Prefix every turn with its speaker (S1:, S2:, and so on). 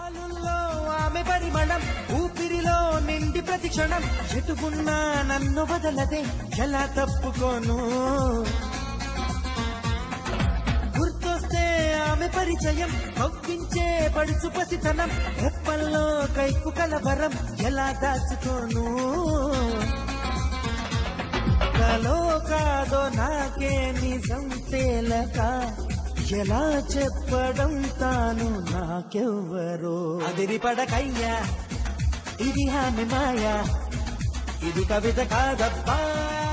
S1: గాలుల్లో ఆమె పరిమళం ఊపిరిలో నిండి ప్రతి క్షణం ఎటుకున్నా నన్ను వదలదే ఎలా తప్పుకోను గుర్తొస్తే ఆమె పరిచయం నవ్వించే పడుచు పసితనం రెప్పల్లో కైకు కలవరం ఎలా దాచుకోను కలో కాదో నాకే నిజం తేలక ఎలా చెప్పడం తాను నాకెవ్వరో అదిరి పడకయ్యా ఇది ఆమె మాయా ఇది కవిత కాదబ్బా